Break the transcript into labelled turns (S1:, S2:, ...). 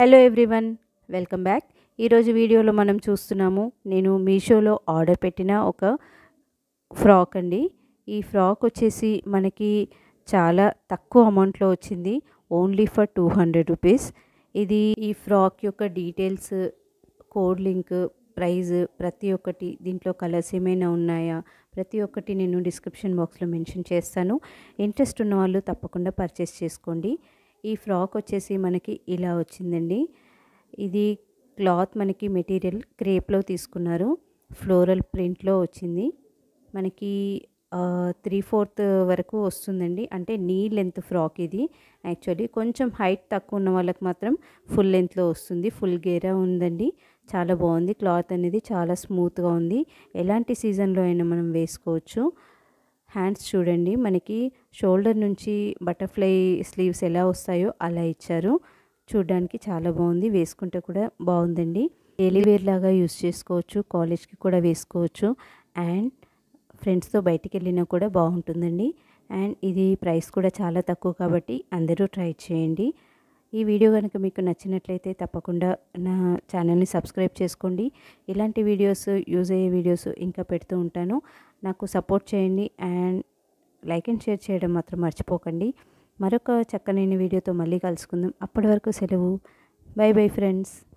S1: hello everyone welcome back ఈరోజు వీడియోలో మనం చూస్తున్నాము నేను మీషోలో ఆర్డర్ పెట్టిన ఒక ఫ్రాక్ అండి ఈ ఫ్రాక్ వచ్చేసి మనకి చాలా తక్కువ అమౌంట్లో వచ్చింది only for two hundred rupees ఇది ఈ ఫ్రాక్ యొక్క డీటెయిల్స్ కోడ్ లింక్ ప్రైజ్ ప్రతి ఒక్కటి దీంట్లో కలర్స్ ఏమైనా ఉన్నాయా ప్రతి ఒక్కటి నేను డిస్క్రిప్షన్ బాక్స్లో మెన్షన్ చేస్తాను ఇంట్రెస్ట్ ఉన్న వాళ్ళు తప్పకుండా పర్చేస్ చేసుకోండి ఈ ఫ్రాక్ వచ్చేసి మనకి ఇలా వచ్చిందండి ఇది క్లాత్ మనకి మెటీరియల్ క్రేప్లో తీసుకున్నారు ఫ్లోరల్ ప్రింట్లో వచ్చింది మనకి త్రీ ఫోర్త్ వరకు వస్తుందండి అంటే నీ లెంత్ ఫ్రాక్ ఇది యాక్చువల్లీ కొంచెం హైట్ తక్కువ ఉన్న వాళ్ళకి మాత్రం ఫుల్ లెంత్లో వస్తుంది ఫుల్ గేరా ఉందండి చాలా బాగుంది క్లాత్ అనేది చాలా స్మూత్గా ఉంది ఎలాంటి సీజన్లో అయినా మనం వేసుకోవచ్చు హ్యాండ్స్ చూడండి మనకి షోల్డర్ నుంచి బటర్ఫ్లై స్లీవ్స్ ఎలా వస్తాయో అలా ఇచ్చారు చూడడానికి చాలా బాగుంది వేసుకుంటే కూడా బాగుందండి డైలీ వేర్ లాగా యూస్ చేసుకోవచ్చు కాలేజ్కి కూడా వేసుకోవచ్చు అండ్ ఫ్రెండ్స్తో బయటికి వెళ్ళినా కూడా బాగుంటుందండి అండ్ ఇది ప్రైస్ కూడా చాలా తక్కువ కాబట్టి అందరూ ట్రై చేయండి ఈ వీడియో కనుక మీకు నచ్చినట్లయితే తప్పకుండా నా ఛానల్ని సబ్స్క్రైబ్ చేసుకోండి ఇలాంటి వీడియోస్ యూజ్ అయ్యే వీడియోస్ ఇంకా పెడుతూ ఉంటాను నాకు సపోర్ట్ చేయండి అండ్ లైక్ అండ్ షేర్ చేయడం మాత్రం మర్చిపోకండి మరొక చక్కనైన వీడియోతో మళ్ళీ కలుసుకుందాం అప్పటి వరకు సెలవు బై బై ఫ్రెండ్స్